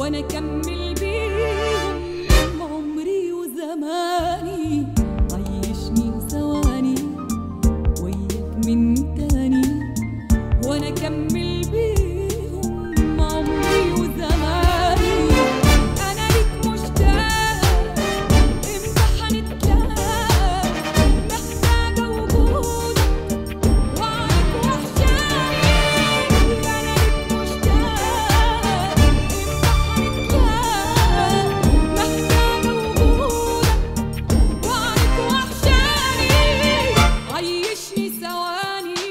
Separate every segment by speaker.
Speaker 1: وانا اكمل بيهم عمري وزماني عيشني ثواني وياك من تاني وانا اكمل بيهم عمري وزماني انا ليك مشتاق امتى هنتلاقى محتاجه وجودك وعليك وحشاني انا ليك مشتاق امتى هنتلاقى محتاجه وجودك وعليك وحشاني عيشني ثواني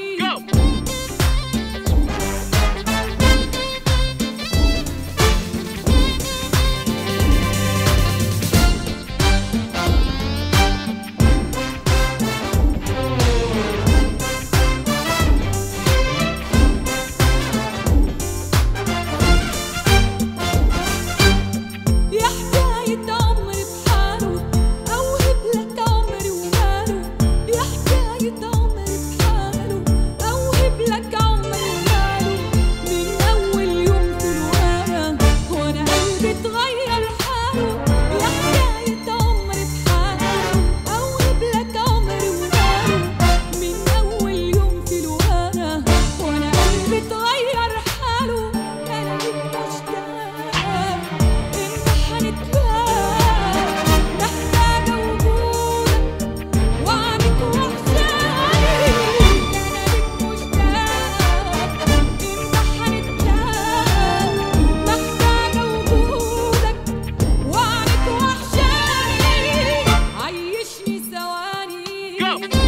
Speaker 1: يا حكاية عمري بحاله أوهب لك عمري وماله يا حكاية عمري بحاله أوهب لك عمري وماله من أول يوم في الورا وأنا قلبي اتغير حاله يا حكاية عمري بحاله أوهب لك عمري وماله من أول يوم في الورا وأنا قلبي اتغير حاله أنا ليك مشتاق امتى هنتلاقى محتاجة وجودك وعنك وحشاني أنا ليك مشتاق امتى هنتلاقى محتاجة وجودك وعنك وحشاني عيشني ثواني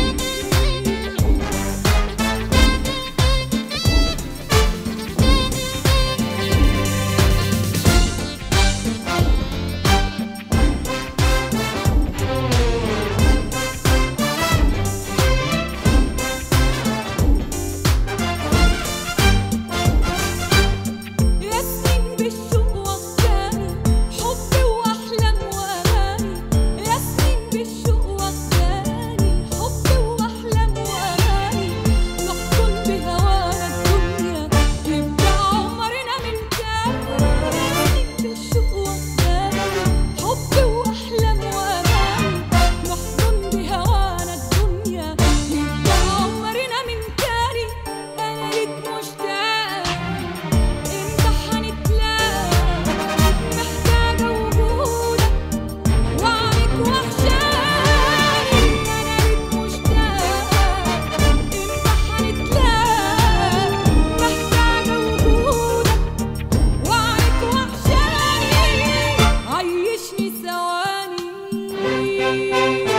Speaker 1: يا سنين بالشوق واخداني حب واحلام واماني يا سنين بالشوق واخداني حب واحلام واماني نحضن بهوانا الدنيا يبدا عمرنا من تاني يا سنين بالشوق واخداني حب واحلام واماني نحضن بهوانا الدنيا يبدا عمرنا من تاني انا ليك مشتاق امتى هنتلاقى محتاجة وجودك وعنك وحشاني أنا ليك مشتاق امتى هنتلاقى محتاجة وجودك وعنك وحشاني عيشني ثواني